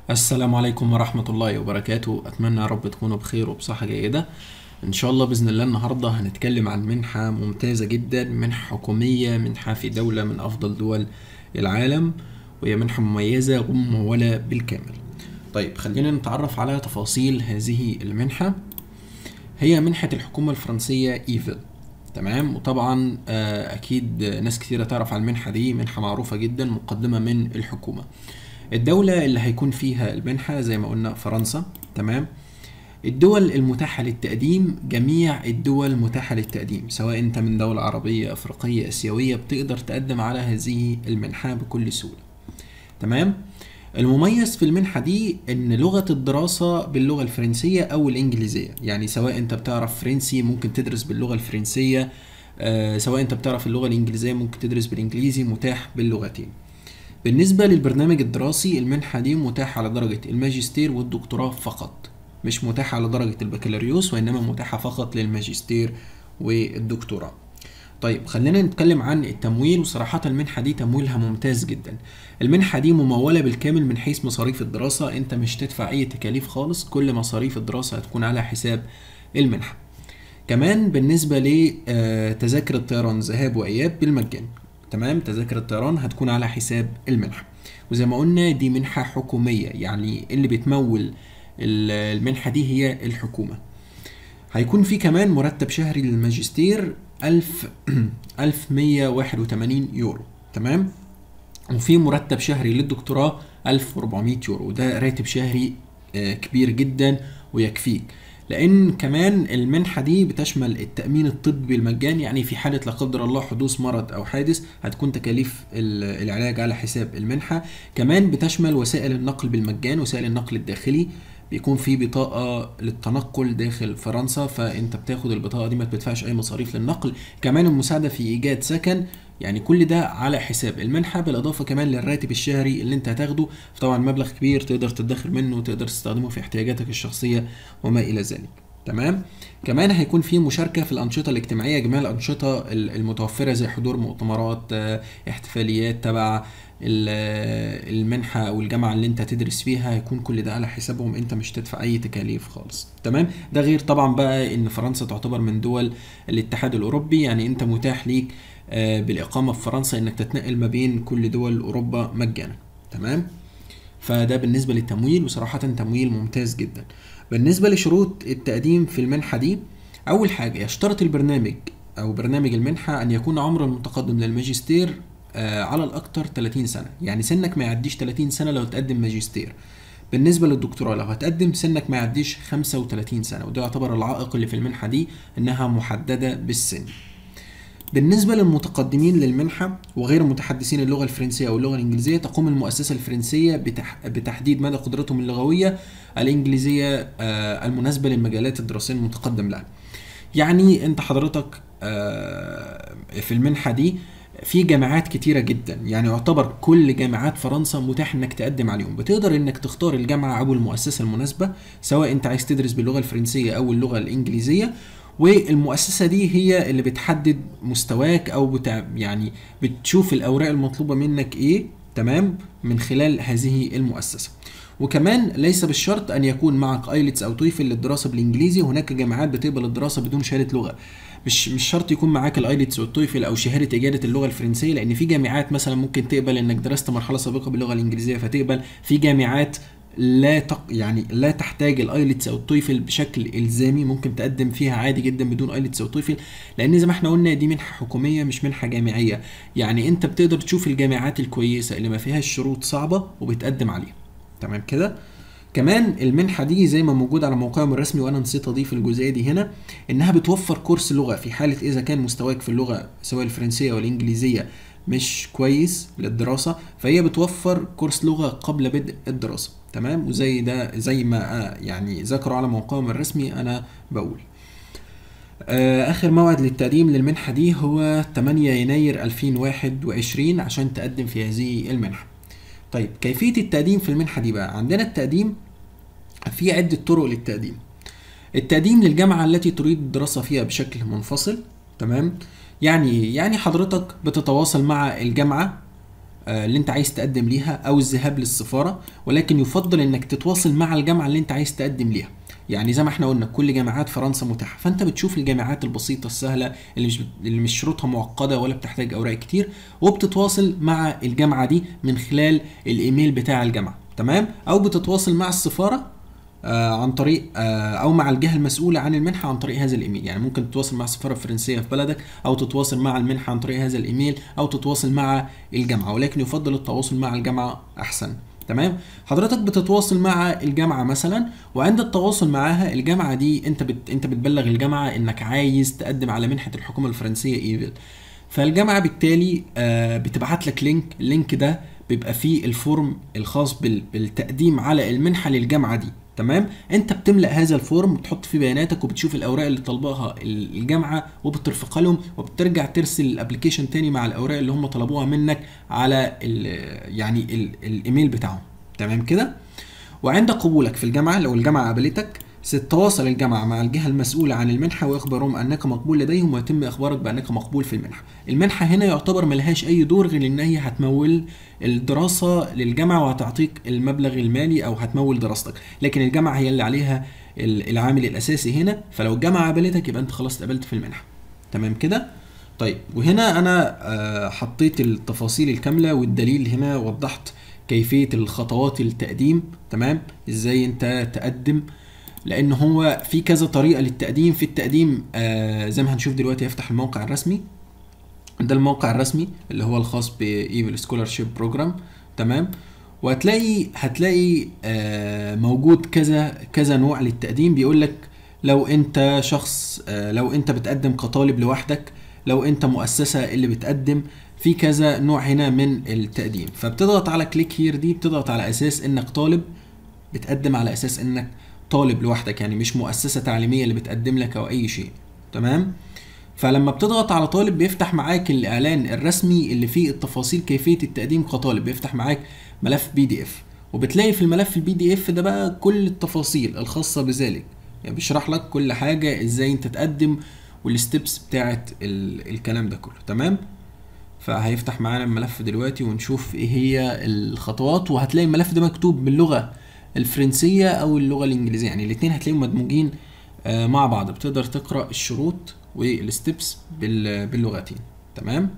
السلام عليكم ورحمة الله وبركاته أتمنى يا رب تكونوا بخير وبصحة جيدة إن شاء الله بإذن الله النهاردة هنتكلم عن منحة ممتازة جدا منحة حكومية منحة في دولة من أفضل دول العالم وهي منحة مميزة وممولة بالكامل طيب خلينا نتعرف على تفاصيل هذه المنحة هي منحة الحكومة الفرنسية إيفل تمام وطبعا آه، أكيد ناس كثيرة تعرف عن المنحة دي منحة معروفة جدا مقدمة من الحكومة الدولة اللي هيكون فيها المنحة زي ما قلنا فرنسا تمام الدول المتاحة للتقديم جميع الدول متاحة للتقديم سواء انت من دولة عربية افريقية اسيوية بتقدر تقدم على هذه المنحة بكل سهولة تمام المميز في المنحة دي ان لغة الدراسة باللغة الفرنسية او الانجليزية يعني سواء انت بتعرف فرنسي ممكن تدرس باللغة الفرنسية آه سواء انت بتعرف اللغة الانجليزية ممكن تدرس بالانجليزي متاح باللغتين بالنسبة للبرنامج الدراسي المنحة دي متاحة على درجة الماجستير والدكتوراه فقط مش متاحة على درجة البكالوريوس وإنما متاحة فقط للماجستير والدكتوراه طيب خلينا نتكلم عن التمويل وصراحة المنحة دي تمويلها ممتاز جدا المنحة دي ممولة بالكامل من حيث مصاريف الدراسة انت مش تدفع اي تكاليف خالص كل مصاريف الدراسة هتكون على حساب المنحة كمان بالنسبة لتذاكر الطيران ذهاب وإياب بالمجان تمام تذاكر الطيران هتكون على حساب المنحة وزي ما قلنا دي منحة حكومية يعني اللي بتمول ال- المنحة دي هي الحكومة هيكون في كمان مرتب شهري للماجستير 1000 1181 يورو تمام وفي مرتب شهري للدكتوراه 1400 يورو ده راتب شهري آه، كبير جدا ويكفيك لان كمان المنحه دي بتشمل التامين الطبي المجاني يعني في حاله لا قدر الله حدوث مرض او حادث هتكون تكاليف ال- العلاج على حساب المنحه كمان بتشمل وسائل النقل بالمجان وسائل النقل الداخلي بيكون في بطاقة للتنقل داخل فرنسا فانت بتاخد البطاقة دي ما بتدفعش اي مصاريف للنقل كمان المساعدة في ايجاد سكن يعني كل ده على حساب المنحة بالاضافة كمان للراتب الشهري اللي انت هتاخده طبعا مبلغ كبير تقدر تدخر منه وتقدر تستخدمه في احتياجاتك الشخصية وما الى ذلك تمام كمان هيكون في مشاركة في الأنشطة الاجتماعية جميع الأنشطة ال- المتوفرة زي حضور مؤتمرات آه، احتفاليات تبع ال- آه، المنحة أو الجامعة اللي أنت تدرس فيها هيكون كل ده على حسابهم أنت مش تدفع أي تكاليف خالص تمام ده غير طبعا بقى إن فرنسا تعتبر من دول الاتحاد الأوروبي يعني أنت متاح ليك آه، بالإقامة في فرنسا إنك تتنقل ما بين كل دول أوروبا مجانا تمام فده بالنسبة للتمويل وصراحة تمويل ممتاز جدا بالنسبة لشروط التقديم في المنحة دي أول حاجة يشترط البرنامج أو برنامج المنحة أن يكون عمر المتقدم للماجستير آه، على الأكثر 30 سنة يعني سنك ما يعديش 30 سنة لو تقدم ماجستير بالنسبة للدكتوراه لو هتقدم سنك ما يعديش 35 سنة وده يعتبر العائق اللي في المنحة دي إنها محددة بالسن بالنسبة للمتقدمين للمنحة وغير متحدثين اللغة الفرنسية أو اللغة الإنجليزية تقوم المؤسسة الفرنسية بتح... بتحديد مدى قدرتهم اللغوية الإنجليزية آه، المناسبة للمجالات الدراسية المتقدم لها يعني أنت حضرتك آه، في المنحة دي في جامعات كتيرة جدا يعني يعتبر كل جامعات فرنسا متاح انك تقدم عليهم بتقدر انك تختار الجامعة او المؤسسة المناسبة سواء انت عايز تدرس باللغة الفرنسية او اللغة الانجليزية والمؤسسة دي هي اللي بتحدد مستواك او بتع... يعني بتشوف الاوراق المطلوبة منك ايه تمام من خلال هذه المؤسسة وكمان ليس بالشرط ان يكون معك ايلتس او تويفل للدراسة بالانجليزي هناك جامعات بتقبل الدراسة بدون شهادة لغة مش مش شرط يكون معاك الايلتس والتويفل او شهاده اجاده اللغه الفرنسيه لان في جامعات مثلا ممكن تقبل انك درست مرحله سابقه باللغه الانجليزيه فتقبل في جامعات لا تق... يعني لا تحتاج الايلتس او التويفل بشكل الزامي ممكن تقدم فيها عادي جدا بدون ايلتس او تويفل لان زي ما احنا قلنا دي منحه حكوميه مش منحه جامعيه يعني انت بتقدر تشوف الجامعات الكويسه اللي ما فيهاش شروط صعبه وبتقدم عليها تمام كده كمان المنحه دي زي ما موجود على موقعهم الرسمي وانا نسيت اضيف الجزئيه دي هنا انها بتوفر كورس لغه في حاله اذا كان مستواك في اللغه سواء الفرنسيه او الانجليزيه مش كويس للدراسه فهي بتوفر كورس لغه قبل بدء الدراسه تمام وزي ده زي ما آه، يعني ذكروا على موقعهم الرسمي انا بقول آه، اخر موعد للتقديم للمنحه دي هو 8 يناير 2021 عشان تقدم في هذه المنحه طيب كيفيه التقديم في المنحه دي بقى عندنا التقديم في عدة طرق للتقديم التقديم للجامعة التي تريد الدراسة فيها بشكل منفصل تمام يعني يعني حضرتك بتتواصل مع الجامعة آه، اللي انت عايز تقدم ليها او الذهاب للسفاره ولكن يفضل انك تتواصل مع الجامعه اللي انت عايز تقدم ليها يعني زي ما احنا قلنا كل جامعات فرنسا متاحه فانت بتشوف الجامعات البسيطه السهله اللي مش اللي مش شروطها معقده ولا بتحتاج اوراق كتير وبتتواصل مع الجامعه دي من خلال الايميل بتاع الجامعه تمام او بتتواصل مع السفاره آه عن طريق آه او مع الجهه المسؤوله عن المنحه عن طريق هذا الايميل يعني ممكن تتواصل مع السفاره الفرنسيه في بلدك او تتواصل مع المنحه عن طريق هذا الايميل او تتواصل مع الجامعه ولكن يفضل التواصل مع الجامعه احسن تمام حضرتك بتتواصل مع الجامعه مثلا وعند التواصل معاها الجامعه دي انت بت... انت بتبلغ الجامعه انك عايز تقدم على منحه الحكومه الفرنسيه ايفل فالجامعه بالتالي آه بتبعت لك لينك اللينك ده بيبقى فيه الفورم الخاص بال... بالتقديم على المنحه للجامعه دي تمام انت بتملا هذا الفورم وبتحط فيه بياناتك وبتشوف الاوراق اللي طلبها الجامعه وبترفقها لهم وبترجع ترسل الابلكيشن تاني مع الاوراق اللي هم طلبوها منك على ال يعني ال الايميل بتاعهم تمام كده وعند قبولك في الجامعه لو الجامعه قبلتك ستتواصل الجامعة مع الجهة المسؤولة عن المنحة ويخبرهم أنك مقبول لديهم ويتم إخبارك بأنك مقبول في المنحة. المنحة هنا يعتبر ملهاش أي دور غير إن هي هتمول الدراسة للجامعة وهتعطيك المبلغ المالي أو هتمول دراستك، لكن الجامعة هي اللي عليها العامل الأساسي هنا، فلو الجامعة قبلتك يبقى أنت خلاص اتقبلت في المنحة. تمام كده؟ طيب وهنا أنا آه، حطيت التفاصيل الكاملة والدليل هنا وضحت كيفية الخطوات التقديم تمام؟ إزاي أنت تقدم لان هو في كذا طريقه للتقديم في التقديم آه زي ما هنشوف دلوقتي يفتح الموقع الرسمي ده الموقع الرسمي اللي هو الخاص بايفل سكولارشيب بروجرام تمام وهتلاقي هتلاقي آه موجود كذا كذا نوع للتقديم بيقول لك لو انت شخص آه لو انت بتقدم كطالب لوحدك لو انت مؤسسه اللي بتقدم في كذا نوع هنا من التقديم فبتضغط على كليك هير دي بتضغط على اساس انك طالب بتقدم على اساس انك طالب لوحدك يعني مش مؤسسه تعليميه اللي بتقدم لك او اي شيء تمام فلما بتضغط على طالب بيفتح معاك الاعلان الرسمي اللي فيه التفاصيل كيفيه التقديم كطالب بيفتح معاك ملف بي دي اف وبتلاقي في الملف البي دي اف ده بقى كل التفاصيل الخاصه بذلك يعني بيشرح لك كل حاجه ازاي انت تقدم والستبس بتاعت الكلام ده كله تمام فهيفتح معانا الملف دلوقتي ونشوف ايه هي الخطوات وهتلاقي الملف ده مكتوب باللغه الفرنسيه او اللغه الانجليزيه يعني الاثنين هتلاقيهم مدموجين آه، مع بعض بتقدر تقرا الشروط والستبس باللغتين تمام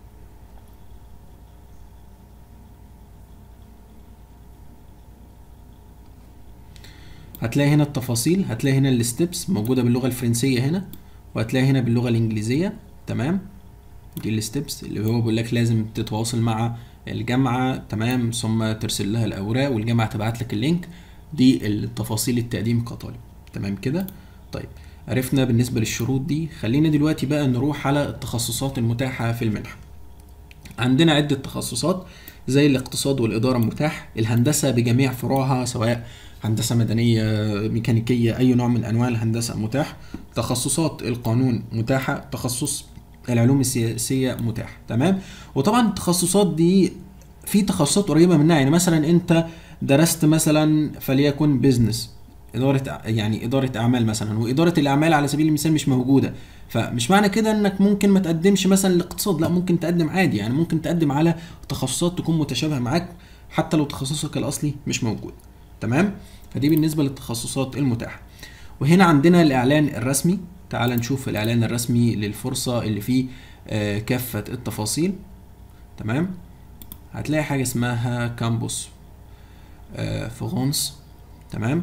هتلاقي هنا التفاصيل هتلاقي هنا الستبس موجوده باللغه الفرنسيه هنا وهتلاقي هنا باللغه الانجليزيه تمام دي الستبس اللي هو بيقول لك لازم تتواصل مع الجامعه تمام ثم ترسل لها الاوراق والجامعه تبعت لك اللينك دي التفاصيل التقديم كطالب تمام كده طيب عرفنا بالنسبه للشروط دي خلينا دلوقتي بقى نروح على التخصصات المتاحه في المنحه عندنا عده تخصصات زي الاقتصاد والاداره متاح الهندسه بجميع فروعها سواء هندسه مدنيه ميكانيكيه اي نوع من انواع الهندسه متاح تخصصات القانون متاحه تخصص العلوم السياسيه متاح تمام وطبعا التخصصات دي في تخصصات قريبه منها يعني مثلا انت درست مثلا فليكن بزنس اداره يعني اداره اعمال مثلا واداره الاعمال على سبيل المثال مش موجوده فمش معنى كده انك ممكن ما تقدمش مثلا الاقتصاد لا ممكن تقدم عادي يعني ممكن تقدم على تخصصات تكون متشابهه معاك حتى لو تخصصك الاصلي مش موجود تمام فدي بالنسبه للتخصصات المتاحه وهنا عندنا الاعلان الرسمي تعال نشوف الاعلان الرسمي للفرصه اللي فيه آه، كافه التفاصيل تمام هتلاقي حاجه اسمها كامبوس آه، فرونس تمام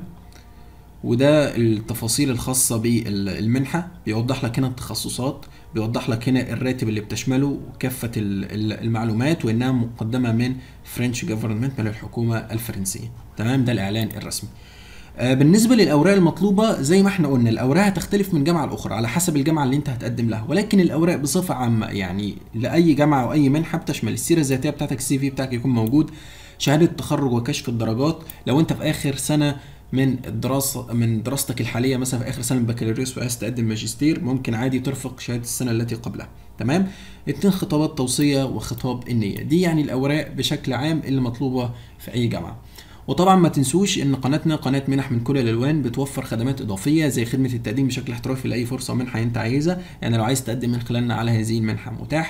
وده التفاصيل الخاصة بالمنحة بيوضح لك هنا التخصصات بيوضح لك هنا الراتب اللي بتشمله وكافة المعلومات وانها مقدمة من فرنش جفرمنت من الحكومة الفرنسية تمام ده الاعلان الرسمي آه، بالنسبه للاوراق المطلوبه زي ما احنا قلنا الاوراق هتختلف من جامعه لاخرى على حسب الجامعه اللي انت هتقدم لها ولكن الاوراق بصفه عامه يعني لاي جامعه او اي منحه بتشمل السيره الذاتيه بتاعتك السي في بتاعك يكون موجود شهاده تخرج وكشف الدرجات لو انت في اخر سنه من الدراسه من دراستك الحاليه مثلا في اخر سنه من بكالوريوس وعايز تقدم ماجستير ممكن عادي ترفق شهاده السنه التي قبلها تمام اتنين خطابات توصيه وخطاب النيه دي يعني الاوراق بشكل عام اللي مطلوبه في اي جامعه وطبعا ما تنسوش ان قناتنا قناه منح من كل الالوان بتوفر خدمات اضافيه زي خدمه التقديم بشكل احترافي لاي فرصه منحه انت عايزها يعني لو عايز تقدم من خلالنا على هذه المنحه متاح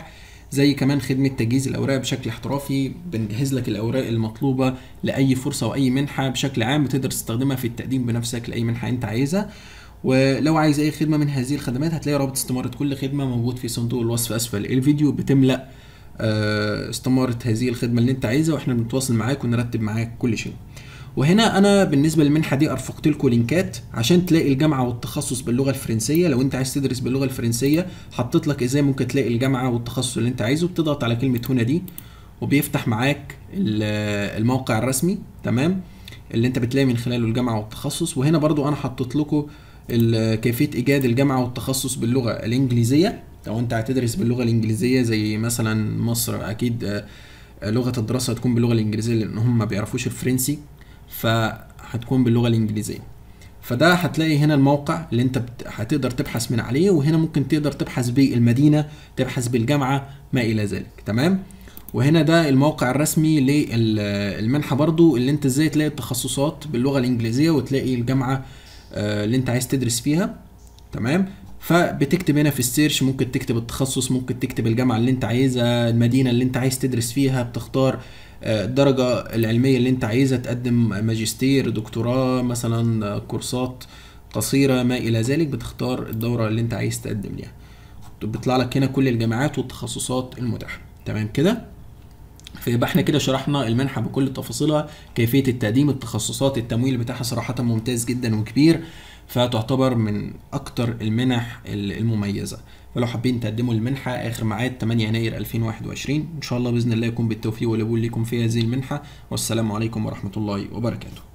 زي كمان خدمه تجهيز الاوراق بشكل احترافي بنجهز لك الاوراق المطلوبه لاي فرصه واي منحه بشكل عام بتقدر تستخدمها في التقديم بنفسك لاي منحه انت عايزها ولو عايز اي خدمه من هذه الخدمات هتلاقي رابط استماره كل خدمه موجود في صندوق الوصف اسفل الفيديو بتملا آه، استماره هذه الخدمه اللي انت عايزها واحنا بنتواصل معاك ونرتب معاك كل شيء وهنا انا بالنسبه للمنحه دي ارفقت لكم لينكات عشان تلاقي الجامعه والتخصص باللغه الفرنسيه لو انت عايز تدرس باللغه الفرنسيه حطيت لك ازاي ممكن تلاقي الجامعه والتخصص اللي انت عايزه بتضغط على كلمه هنا دي وبيفتح معاك ال- الموقع الرسمي تمام اللي انت بتلاقي من خلاله الجامعه والتخصص وهنا برضو انا حطيت لكم ال- كيفيه ايجاد الجامعه والتخصص باللغه الانجليزيه لو انت هتدرس باللغه الانجليزيه زي مثلا مصر اكيد آه، لغه الدراسه هتكون باللغه الانجليزيه لان هم ما بيعرفوش الفرنسي فهتكون باللغه الانجليزيه فده هتلاقي هنا الموقع اللي انت بت... هتقدر تبحث من عليه وهنا ممكن تقدر تبحث بالمدينه تبحث بالجامعه ما الى ذلك تمام وهنا ده الموقع الرسمي للمنحه برضو اللي انت ازاي تلاقي التخصصات باللغه الانجليزيه وتلاقي الجامعه آه، اللي انت عايز تدرس فيها تمام فبتكتب هنا في السيرش ممكن تكتب التخصص ممكن تكتب الجامعه اللي انت عايزها المدينه اللي انت عايز تدرس فيها بتختار آه، الدرجه العلميه اللي انت عايزها تقدم ماجستير دكتوراه مثلا آه، كورسات قصيره ما الى ذلك بتختار الدوره اللي انت عايز تقدم ليها بيطلع لك هنا كل الجامعات والتخصصات المتاحه تمام كده فيبقى احنا كده شرحنا المنحه بكل تفاصيلها كيفيه التقديم التخصصات التمويل بتاعها صراحه ممتاز جدا وكبير فتعتبر من اكتر المنح المميزه فلو حابين تقدموا المنحه اخر ميعاد 8 يناير 2021 ان شاء الله باذن الله يكون بالتوفيق والقبول لكم في هذه المنحه والسلام عليكم ورحمه الله وبركاته